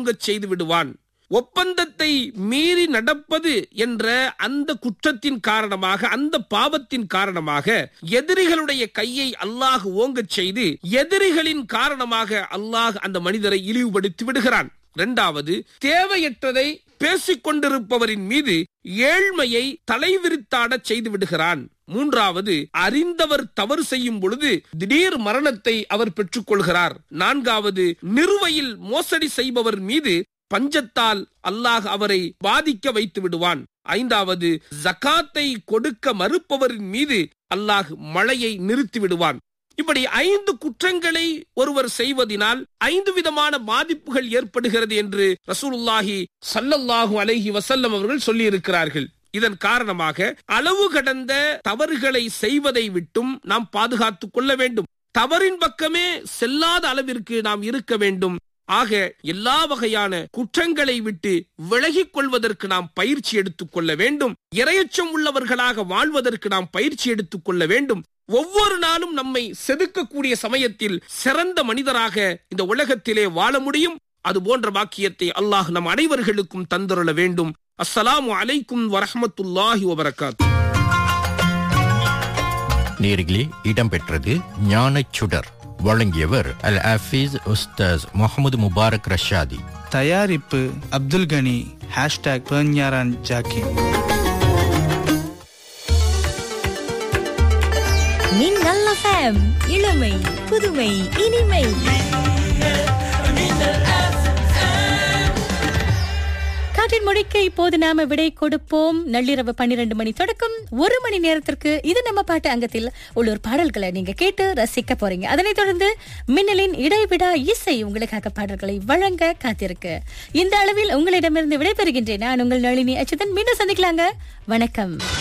ஓங்கச் செய்து விடுவான் ஒப்பந்தத்தை மீறி நடப்பது என்ற அந்த குற்றத்தின் காரணமாக அந்த பாவத்தின் காரணமாக எதிரிகளுடைய கையை அல்லாஹ் ஓங்கச் செய்து எதிரிகளின் காரணமாக அல்லாஹ் அந்த மனிதரை இழிவுபடுத்தி விடுகிறான் இரண்டாவது தேவையற்றதை பேசிக் கொண்டிருப்பவரின் மீது ஏழ்மையை தலைவிரித்தாடச் செய்து விடுகிறான் மூன்றாவது அறிந்தவர் தவறு செய்யும் பொழுது திடீர் மரணத்தை அவர் பெற்றுக் கொள்கிறார் நான்காவது நிறுவையில் மோசடி செய்பவர் மீது பஞ்சத்தால் அல்லாஹ் அவரை பாதிக்க வைத்து விடுவான் ஐந்தாவது ஜகாத்தை கொடுக்க மறுப்பவரின் மீது அல்லாஹ் மழையை நிறுத்தி விடுவான் இப்படி ஐந்து குற்றங்களை ஒருவர் செய்வதினால் ஐந்து விதமான பாதிப்புகள் ஏற்படுகிறது என்று ரசூலுல்லாஹி சல்லல்லாஹு அலைஹி வசல்லம் அவர்கள் சொல்லியிருக்கிறார்கள் இதன் காரணமாக அளவு கடந்த தவறுகளை செய்வதை விட்டும் நாம் பாதுகாத்துக் கொள்ள வேண்டும் தவறின் பக்கமே செல்லாத அளவிற்கு நாம் இருக்க வேண்டும் ஆக எல்லா வகையான குற்றங்களை விட்டு விலகிக் கொள்வதற்கு நாம் பயிற்சி எடுத்துக் கொள்ள வேண்டும் இரையச்சம் உள்ளவர்களாக வாழ்வதற்கு நாம் பயிற்சி எடுத்துக் கொள்ள வேண்டும் ஒவ்வொரு நாளும் நம்மை செதுக்கக்கூடிய சமயத்தில் சிறந்த மனிதராக இந்த உலகத்திலே வாழ முடியும் அது போன்ற பாக்கியத்தை அல்லாஹ் நம் அனைவர்களுக்கும் தந்துருள வேண்டும் அஸ்ஸலாமு அலைக்கும் வரஹமத்துல்லாஹி வபரகாத் நேர்களே இடம்பெற்றது ஞானச் சுடர் வழங்கியவர் அல் ஹஃபீஸ் உஸ்தாஸ் முகமது முபாரக் ரஷாதி தயாரிப்பு அப்துல் கனி ஹேஷ்டாக் பெர்ஞாரான் ஜாக்கின் மின்னல் எஃப்எம் இளமை புதுமை இனிமை காற்றின் மொழிக்க இப்போது நாம விடை கொடுப்போம் நள்ளிரவு பன்னிரண்டு மணி தொடக்கம் ஒரு மணி நேரத்திற்கு இது நம்ம பாட்டு அங்கத்தில் உள்ளூர் பாடல்களை நீங்க கேட்டு ரசிக்க போறீங்க அதனைத் தொடர்ந்து மின்னலின் இடைவிடா இசை உங்களுக்காக பாடல்களை வழங்க காத்திருக்கு இந்த அளவில் உங்களிடமிருந்து விடைபெறுகின்றேன் நான் உங்கள் நளினி அச்சுதன் மீண்டும் சந்திக்கலாங்க வணக்கம்